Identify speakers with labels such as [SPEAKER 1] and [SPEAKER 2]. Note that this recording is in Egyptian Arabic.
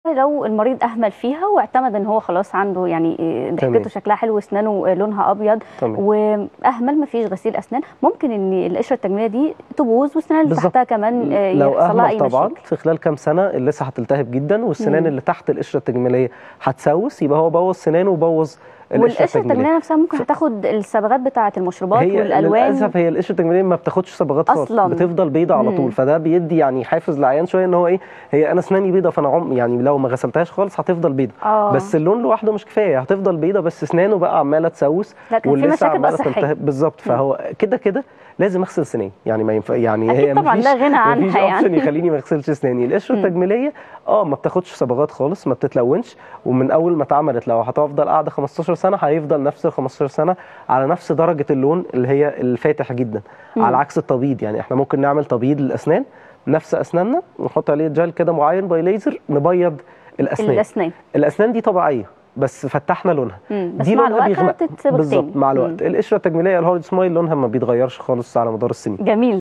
[SPEAKER 1] لو المريض اهمل فيها واعتمد ان هو خلاص عنده يعني
[SPEAKER 2] تمام.
[SPEAKER 1] ضحكته شكلها حلو واسنانه لونها ابيض
[SPEAKER 2] تمام.
[SPEAKER 1] واهمل ما فيش غسيل اسنان ممكن ان القشره التجميليه دي تبوظ والسنان اللي
[SPEAKER 2] بالظبط.
[SPEAKER 1] تحتها كمان آه،
[SPEAKER 2] لو
[SPEAKER 1] يحصل لها اي
[SPEAKER 2] اهمل طبعا
[SPEAKER 1] مشاكل
[SPEAKER 2] في خلال كام سنه اللثه هتلتهب جدا والسنان
[SPEAKER 1] مم.
[SPEAKER 2] اللي تحت القشره التجميليه هتسوس يبقى هو بوظ سنانه وبوظ القشره
[SPEAKER 1] والقشره
[SPEAKER 2] التجميليه
[SPEAKER 1] التجميليه نفسها ممكن هتاخد الصبغات بتاعه المشروبات
[SPEAKER 2] هي
[SPEAKER 1] والالوان
[SPEAKER 2] للاسف هي القشره التجميليه ما بتاخدش صبغات خالص
[SPEAKER 1] أصلاً.
[SPEAKER 2] بتفضل بيضه على
[SPEAKER 1] مم.
[SPEAKER 2] طول فده بيدي يعني حافز للعيان شويه ان هو ايه هي انا اسناني بيضه فانا عم يعني لو ما غسلتهاش خالص هتفضل بيضه
[SPEAKER 1] اه
[SPEAKER 2] بس اللون لوحده مش كفايه هتفضل بيضه بس اسنانه بقى عماله تسوس
[SPEAKER 1] لكن في
[SPEAKER 2] واللثه
[SPEAKER 1] مشاكل بقى
[SPEAKER 2] عماله
[SPEAKER 1] صحيه
[SPEAKER 2] تلتهب بالظبط فهو كده كده لازم اغسل سناني يعني ما ينفع يعني
[SPEAKER 1] أكيد
[SPEAKER 2] هي
[SPEAKER 1] طبعاً،
[SPEAKER 2] مفيش
[SPEAKER 1] لا غنى عنها
[SPEAKER 2] مفيش
[SPEAKER 1] يعني.
[SPEAKER 2] اوبشن يخليني ما اغسلش اسناني القشره
[SPEAKER 1] مم.
[SPEAKER 2] التجميليه اه ما بتاخدش صبغات خالص ما بتتلونش ومن اول ما اتعملت لو هتفضل قاعده 15 سنه هيفضل نفس ال 15 سنه على نفس درجه اللون اللي هي الفاتح جدا
[SPEAKER 1] مم.
[SPEAKER 2] على عكس التبييض يعني احنا ممكن نعمل تبييض للاسنان نفس اسناننا ونحط عليه جل كده معين باي ليزر نبيض الاسنان
[SPEAKER 1] الاسنان
[SPEAKER 2] الاسنان دي طبيعيه بس فتحنا لونها
[SPEAKER 1] مم. بس
[SPEAKER 2] دي
[SPEAKER 1] مع
[SPEAKER 2] لونها
[SPEAKER 1] الوقت
[SPEAKER 2] بيغمق
[SPEAKER 1] هتتصبغ
[SPEAKER 2] بالظبط
[SPEAKER 1] تاني
[SPEAKER 2] مع
[SPEAKER 1] مم.
[SPEAKER 2] الوقت القشره التجميليه الهولد سمايل لونها ما بيتغيرش خالص على مدار السنين
[SPEAKER 1] جميل